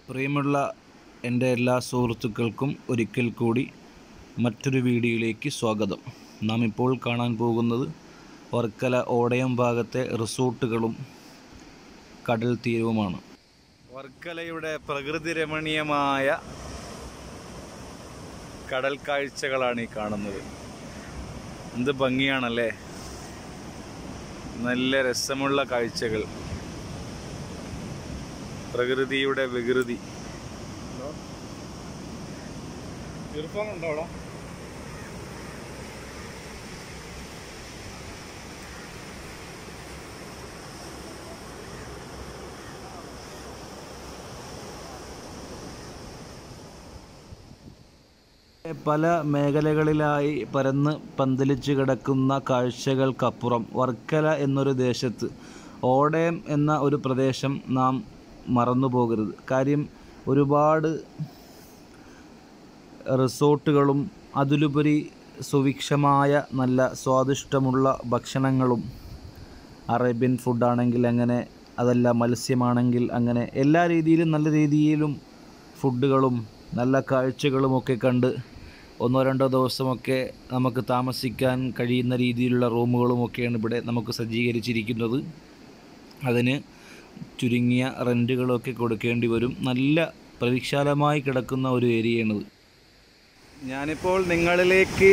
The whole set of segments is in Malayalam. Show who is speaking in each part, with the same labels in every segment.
Speaker 1: പ്രിയമുള്ള എൻ്റെ എല്ലാ സുഹൃത്തുക്കൾക്കും ഒരിക്കൽ കൂടി മറ്റൊരു വീഡിയോയിലേക്ക് സ്വാഗതം നാം ഇപ്പോൾ കാണാൻ പോകുന്നത് വർക്കല ഓടയം ഭാഗത്തെ റിസോർട്ടുകളും കടൽ തീരവുമാണ് വർക്കലയുടെ പ്രകൃതി രമണീയമായ കടൽ കാഴ്ചകളാണ് ഈ കാണുന്നത് എന്ത് ഭംഗിയാണല്ലേ നല്ല രസമുള്ള കാഴ്ചകൾ പ്രകൃതിയുടെ വികൃതി
Speaker 2: ഇർഫാൻ ഉണ്ടോ അവിടെ
Speaker 1: പല മേഖലകളിലായി പരന്ന് പന്തലിച്ച് കിടക്കുന്ന കാഴ്ചകൾക്കപ്പുറം വർക്കല എന്നൊരു ദേശത്ത് ഓടയം എന്ന ഒരു പ്രദേശം നാം മറന്നു പോകരുത് കാര്യം ഒരുപാട് റിസോർട്ടുകളും അതിലുപരി സുഭിക്ഷമായ നല്ല സ്വാദിഷ്ടമുള്ള ഭക്ഷണങ്ങളും അറേബ്യൻ ഫുഡാണെങ്കിൽ അങ്ങനെ അതല്ല മത്സ്യമാണെങ്കിൽ അങ്ങനെ എല്ലാ രീതിയിലും നല്ല രീതിയിലും ഫുഡുകളും നല്ല കാഴ്ചകളുമൊക്കെ കണ്ട് ഒന്നോ രണ്ടോ ദിവസമൊക്കെ നമുക്ക് താമസിക്കാൻ കഴിയുന്ന രീതിയിലുള്ള റൂമുകളുമൊക്കെയാണ് ഇവിടെ നമുക്ക് സജ്ജീകരിച്ചിരിക്കുന്നത് അതിന് ചുരുങ്ങിയ റെൻറ്റുകളൊക്കെ കൊടുക്കേണ്ടി വരും നല്ല പ്രവിശാലമായി കിടക്കുന്ന ഒരു ഏരിയയാണിത് ഞാനിപ്പോൾ നിങ്ങളിലേക്ക്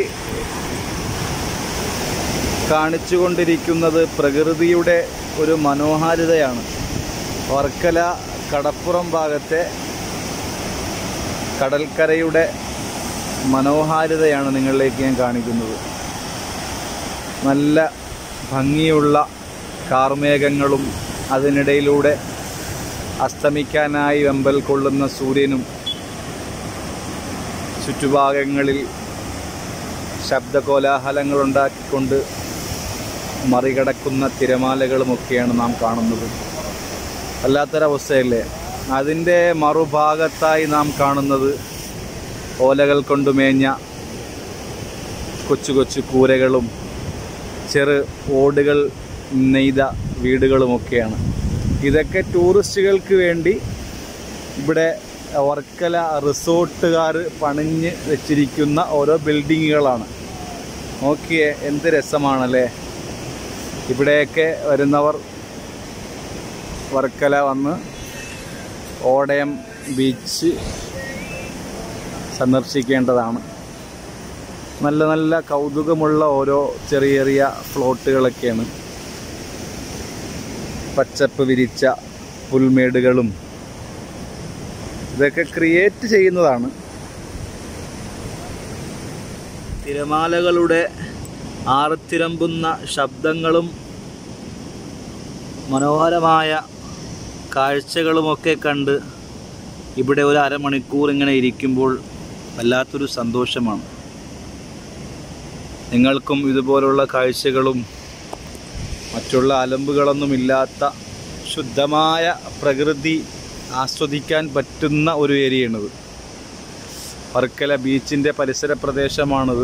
Speaker 1: കാണിച്ചുകൊണ്ടിരിക്കുന്നത് പ്രകൃതിയുടെ ഒരു മനോഹാരിതയാണ് വർക്കല കടപ്പുറം ഭാഗത്തെ കടൽക്കരയുടെ മനോഹാരിതയാണ് നിങ്ങളിലേക്ക് ഞാൻ കാണിക്കുന്നത് നല്ല ഭംഗിയുള്ള കാർമേഘങ്ങളും അതിനിടയിലൂടെ അസ്തമിക്കാനായി വെമ്പൽ കൊള്ളുന്ന സൂര്യനും ചുറ്റുഭാഗങ്ങളിൽ ശബ്ദകോലാഹലങ്ങൾ ഉണ്ടാക്കിക്കൊണ്ട് മറികടക്കുന്ന തിരമാലകളുമൊക്കെയാണ് നാം കാണുന്നത് വല്ലാത്തൊരവസ്ഥയല്ലേ അതിൻ്റെ മറുഭാഗത്തായി നാം കാണുന്നത് ഓലകൾ കൊണ്ട് മേഞ്ഞ കൊച്ചു കൊച്ചു കൂരകളും ചെറു ഓടുകൾ നെയ്ത വീടുകളുമൊക്കെയാണ് ഇതൊക്കെ ടൂറിസ്റ്റുകൾക്ക് വേണ്ടി ഇവിടെ വർക്കല റിസോർട്ടുകാർ പണിഞ്ഞ് വെച്ചിരിക്കുന്ന ഓരോ ബിൽഡിങ്ങുകളാണ് നോക്കിയേ എന്ത് രസമാണല്ലേ ഇവിടെയൊക്കെ വരുന്നവർ വർക്കല വന്ന് ഓടയം ബീച്ച് സന്ദർശിക്കേണ്ടതാണ് നല്ല നല്ല കൗതുകമുള്ള ഓരോ ചെറിയ ചെറിയ ഫ്ലോട്ടുകളൊക്കെയാണ് പച്ചപ്പ് വിരിച്ച പുൽമേടുകളും ഇതൊക്കെ ക്രിയേറ്റ് ചെയ്യുന്നതാണ് തിരമാലകളുടെ ആർത്തിരമ്പുന്ന ശബ്ദങ്ങളും മനോഹരമായ കാഴ്ചകളുമൊക്കെ കണ്ട് ഇവിടെ ഒരു അരമണിക്കൂർ ഇങ്ങനെ ഇരിക്കുമ്പോൾ വല്ലാത്തൊരു സന്തോഷമാണ് നിങ്ങൾക്കും ഇതുപോലുള്ള കാഴ്ചകളും മറ്റുള്ള അലമ്പുകളൊന്നുമില്ലാത്ത ശുദ്ധമായ പ്രകൃതി ആസ്വദിക്കാൻ പറ്റുന്ന ഒരു ഏരിയയാണിത് വർക്കല ബീച്ചിൻ്റെ പരിസര പ്രദേശമാണിത്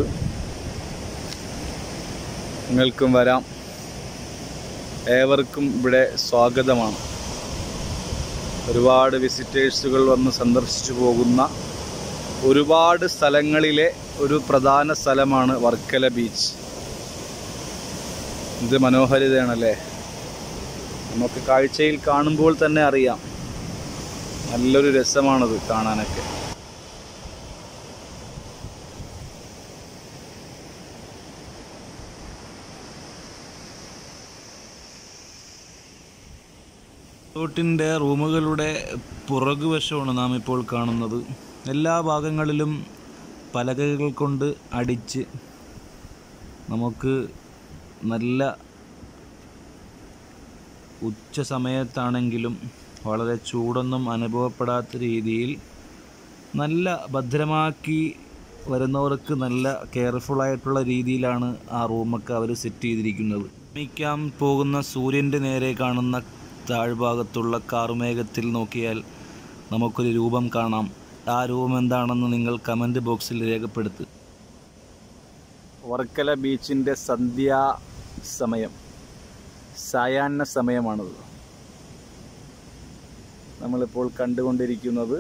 Speaker 1: നിങ്ങൾക്കും വരാം ഏവർക്കും ഇവിടെ സ്വാഗതമാണ് ഒരുപാട് വിസിറ്റേഴ്സുകൾ വന്ന് സന്ദർശിച്ചു പോകുന്ന ഒരുപാട് സ്ഥലങ്ങളിലെ ഒരു പ്രധാന സ്ഥലമാണ് വർക്കല ബീച്ച് ഇത് മനോഹരിതയാണല്ലേ നമുക്ക് കാഴ്ചയിൽ കാണുമ്പോൾ തന്നെ അറിയാം നല്ലൊരു രസമാണത് കാണാനൊക്കെ റിസോർട്ടിൻ്റെ റൂമുകളുടെ പുറകുവശമാണ് നാം ഇപ്പോൾ കാണുന്നത് എല്ലാ ഭാഗങ്ങളിലും പലകകൾ കൊണ്ട് അടിച്ച് നമുക്ക് നല്ല ഉച്ച സമയത്താണെങ്കിലും വളരെ ചൂടൊന്നും അനുഭവപ്പെടാത്ത രീതിയിൽ നല്ല ഭദ്രമാക്കി വരുന്നവർക്ക് നല്ല കെയർഫുള്ളായിട്ടുള്ള രീതിയിലാണ് ആ റൂമൊക്കെ അവർ സെറ്റ് ചെയ്തിരിക്കുന്നത് മിക്കാൻ പോകുന്ന സൂര്യൻ്റെ നേരെ കാണുന്ന താഴ്ഭാഗത്തുള്ള കാർമേഘത്തിൽ നോക്കിയാൽ നമുക്കൊരു രൂപം കാണാം ആ രൂപം എന്താണെന്ന് നിങ്ങൾ കമൻറ്റ് ബോക്സിൽ രേഖപ്പെടുത്ത് വർക്കല ബീച്ചിൻ്റെ സന്ധ്യാ സമയം സായാഹ്ന സമയമാണത് നമ്മളിപ്പോൾ കണ്ടുകൊണ്ടിരിക്കുന്നത്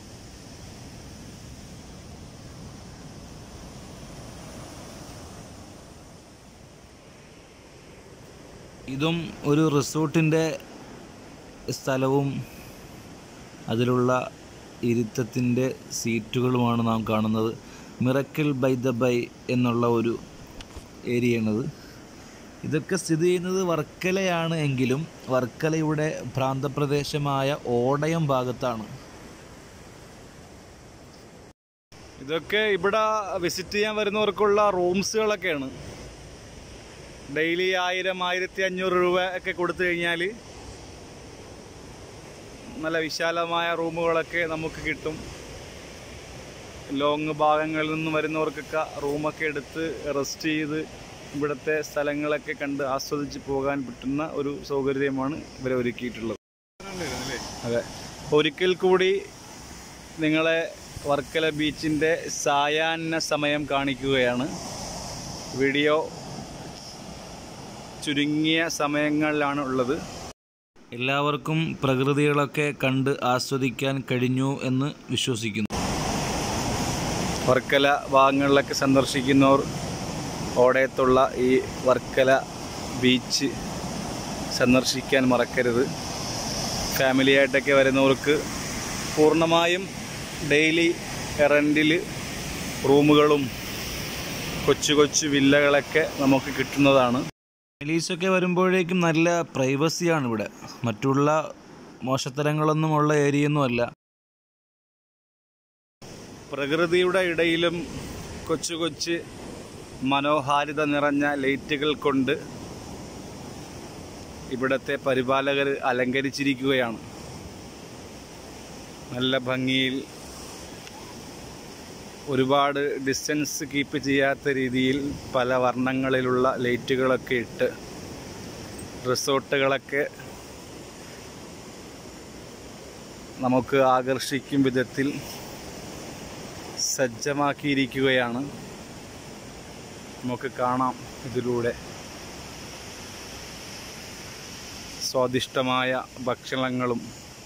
Speaker 1: ഇതും ഒരു റിസോർട്ടിൻ്റെ സ്ഥലവും അതിലുള്ള ഇരുത്തത്തിൻ്റെ സീറ്റുകളുമാണ് നാം കാണുന്നത് മിറക്കിൾ ബൈ ദ ബൈ എന്നുള്ള ഒരു ഏരിയയാണിത് ഇതൊക്കെ സ്ഥിതി ചെയ്യുന്നത് വർക്കലയാണ് എങ്കിലും വർക്കലയുടെ പ്രാന്തപ്രദേശമായ ഓടയം ഭാഗത്താണ് ഇതൊക്കെ ഇവിടെ വിസിറ്റ് ചെയ്യാൻ വരുന്നവർക്കുള്ള റൂംസുകളൊക്കെയാണ് ഡെയിലി ആയിരം ആയിരത്തി അഞ്ഞൂറ് രൂപ ഒക്കെ കൊടുത്തു കഴിഞ്ഞാൽ നല്ല വിശാലമായ റൂമുകളൊക്കെ നമുക്ക് കിട്ടും ലോങ് ഭാഗങ്ങളിൽ നിന്ന് വരുന്നവർക്കൊക്കെ റൂമൊക്കെ എടുത്ത് റെസ്റ്റ് ചെയ്ത് ഇവിടുത്തെ സ്ഥലങ്ങളൊക്കെ കണ്ട് ആസ്വദിച്ച് പോകാൻ പറ്റുന്ന ഒരു സൗകര്യമാണ് ഇവരെ ഒരുക്കിയിട്ടുള്ളത്
Speaker 2: അല്ലേ
Speaker 1: അതെ ഒരിക്കൽ കൂടി നിങ്ങളെ വർക്കല ബീച്ചിൻ്റെ സായാഹ്ന സമയം കാണിക്കുകയാണ് വീഡിയോ ചുരുങ്ങിയ സമയങ്ങളിലാണ് ഉള്ളത് എല്ലാവർക്കും പ്രകൃതികളൊക്കെ കണ്ട് ആസ്വദിക്കാൻ കഴിഞ്ഞു എന്ന് വിശ്വസിക്കുന്നു വർക്കല ഭാഗങ്ങളിലൊക്കെ സന്ദർശിക്കുന്നവർ ഓടയത്തുള്ള ഈ വർക്കല ബീച്ച് സന്ദർശിക്കാൻ മറക്കരുത് ഫാമിലിയായിട്ടൊക്കെ വരുന്നവർക്ക് പൂർണ്ണമായും ഡെയിലി റെൻറ്റിൽ റൂമുകളും കൊച്ചു കൊച്ചു വില്ലകളൊക്കെ നമുക്ക് കിട്ടുന്നതാണ് ഫാമിലീസൊക്കെ വരുമ്പോഴേക്കും നല്ല പ്രൈവസിയാണ് ഇവിടെ മറ്റുള്ള മോശത്തരങ്ങളൊന്നും ഉള്ള ഏരിയൊന്നും അല്ല പ്രകൃതിയുടെ ഇടയിലും കൊച്ചു കൊച്ച് മനോഹാരിത നിറഞ്ഞ ലൈറ്റുകൾ കൊണ്ട് ഇവിടുത്തെ പരിപാലകർ അലങ്കരിച്ചിരിക്കുകയാണ് നല്ല ഭംഗിയിൽ ഒരുപാട് ഡിസ്റ്റൻസ് കീപ്പ് ചെയ്യാത്ത രീതിയിൽ പല വർണ്ണങ്ങളിലുള്ള ലൈറ്റുകളൊക്കെ ഇട്ട് റിസോർട്ടുകളൊക്കെ നമുക്ക് ആകർഷിക്കും വിധത്തിൽ സജ്ജമാക്കിയിരിക്കുകയാണ് നമുക്ക് കാണാം ഇതിലൂടെ സ്വാദിഷ്ടമായ ഭക്ഷണങ്ങളും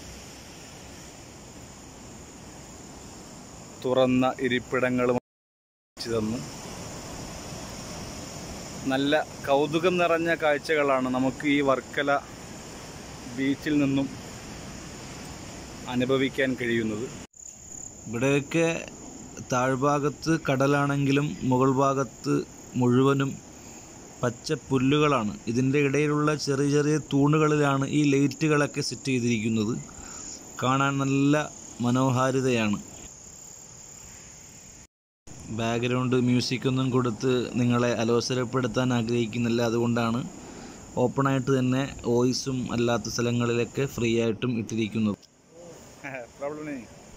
Speaker 1: തുറന്ന ഇരിപ്പിടങ്ങളും വെച്ച് തന്നു നല്ല കൗതുകം നിറഞ്ഞ കാഴ്ചകളാണ് നമുക്ക് ഈ വർക്കല ബീച്ചിൽ നിന്നും അനുഭവിക്കാൻ കഴിയുന്നത് ഇവിടെയൊക്കെ താഴ്ഭാഗത്ത് കടലാണെങ്കിലും മുകൾ ഭാഗത്ത് മുഴുവനും പച്ച പുല്ലുകളാണ് ഇതിൻ്റെ ഇടയിലുള്ള ചെറിയ ചെറിയ തൂണുകളിലാണ് ഈ ലൈറ്റുകളൊക്കെ സെറ്റ് ചെയ്തിരിക്കുന്നത് കാണാൻ നല്ല മനോഹാരിതയാണ് ബാക്ക്ഗ്രൗണ്ട് മ്യൂസിക്കൊന്നും കൊടുത്ത് നിങ്ങളെ അലോസരപ്പെടുത്താൻ ആഗ്രഹിക്കുന്നില്ല അതുകൊണ്ടാണ് ഓപ്പണായിട്ട് തന്നെ വോയിസും അല്ലാത്ത സ്ഥലങ്ങളിലൊക്കെ ഫ്രീ ആയിട്ടും ഇട്ടിരിക്കുന്നത് പ്രോബ്ലം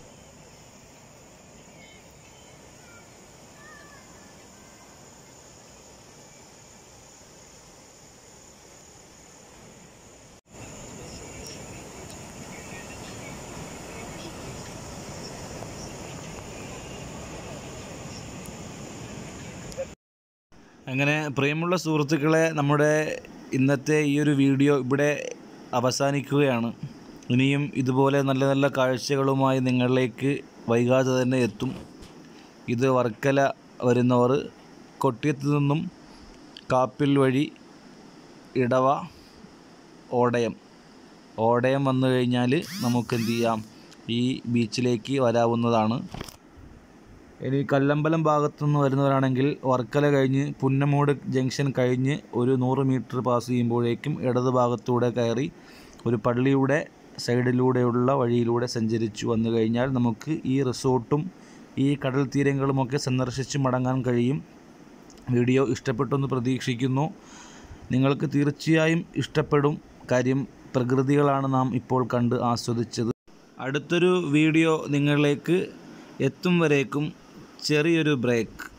Speaker 1: അങ്ങനെ പ്രിയമുള്ള സുഹൃത്തുക്കളെ നമ്മുടെ ഇന്നത്തെ ഈ ഒരു വീഡിയോ ഇവിടെ അവസാനിക്കുകയാണ് ഇനിയും ഇതുപോലെ നല്ല നല്ല കാഴ്ചകളുമായി നിങ്ങളിലേക്ക് വൈകാതെ തന്നെ എത്തും ഇത് വർക്കല വരുന്നവർ കൊട്ടിയത്ത് നിന്നും കാപ്പിൽ വഴി ഇടവ ഓടയം ഓടയം വന്നു കഴിഞ്ഞാൽ നമുക്ക് എന്ത് ചെയ്യാം ഈ ബീച്ചിലേക്ക് വരാവുന്നതാണ് ഇനി കല്ലമ്പലം ഭാഗത്തുനിന്ന് വരുന്നവരാണെങ്കിൽ വർക്കല കഴിഞ്ഞ് പുന്നമൂട് ജംഗ്ഷൻ കഴിഞ്ഞ് ഒരു നൂറ് മീറ്റർ പാസ് ചെയ്യുമ്പോഴേക്കും ഇടത് ഭാഗത്തൂടെ കയറി ഒരു പള്ളിയുടെ സൈഡിലൂടെയുള്ള വഴിയിലൂടെ സഞ്ചരിച്ചു വന്നു കഴിഞ്ഞാൽ നമുക്ക് ഈ റിസോർട്ടും ഈ കടൽ തീരങ്ങളുമൊക്കെ സന്ദർശിച്ച് മടങ്ങാൻ കഴിയും വീഡിയോ ഇഷ്ടപ്പെട്ടെന്ന് പ്രതീക്ഷിക്കുന്നു നിങ്ങൾക്ക് തീർച്ചയായും ഇഷ്ടപ്പെടും കാര്യം പ്രകൃതികളാണ് നാം ഇപ്പോൾ കണ്ട് ആസ്വദിച്ചത് അടുത്തൊരു വീഡിയോ നിങ്ങളിലേക്ക് എത്തും വരേക്കും ചെറിയൊരു ബ്രേക്ക്